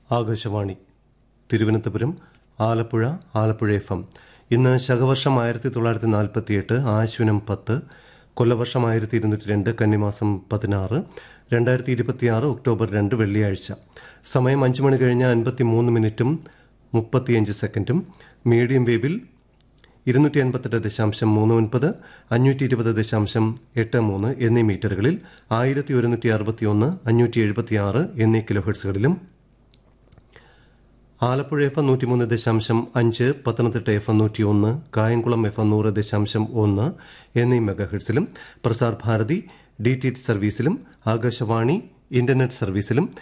Akashvani Thiruvananthapuram Alappuzha Alappuzha F M ഇന്ന് ശകവർഷം ആയിരത്തി തൊള്ളായിരത്തി നാൽപ്പത്തിയെട്ട് ആശ്വിനം പത്ത് കൊല്ലവർഷം ആയിരത്തി ഇരുന്നൂറ്റി രണ്ട് കന്നിമാസം പതിനാറ് രണ്ടായിരത്തി ഇരുപത്തിയാറ് ഒക്ടോബർ രണ്ട് വെള്ളിയാഴ്ച സമയം അഞ്ച് മണി കഴിഞ്ഞ് അൻപത്തി മൂന്ന് മിനിറ്റും മുപ്പത്തിയഞ്ച് സെക്കൻഡും മീഡിയം വേവിൽ ഇരുന്നൂറ്റി അൻപത്തെട്ട് ദശാംശം മൂന്ന് ഒൻപത് അഞ്ഞൂറ്റി ഇരുപത് ദശാംശം എട്ട് മൂന്ന് എന്നീ മീറ്ററുകളിൽ ആയിരത്തി ഒരുന്നൂറ്റി അറുപത്തി ഒന്ന് അഞ്ഞൂറ്റി എഴുപത്തി ആറ് എന്നീ കിലോഹെർട്സുകളിലും ആലപ്പുഴ എഫ് എം നൂറ്റിമൂന്ന് ദശാംശം അഞ്ച് പത്തനംതിട്ട എഫ് എം നൂറ്റി ഒന്ന് കായംകുളം എഫ് എം നൂറ് ദശാംശം ഒന്ന് എന്നീ മെഗാഹെർട്സിലും Prasar Bharati D T H സർവീസിലും ആകാശവാണി ഇന്റർനെറ്റ് സർവീസിലും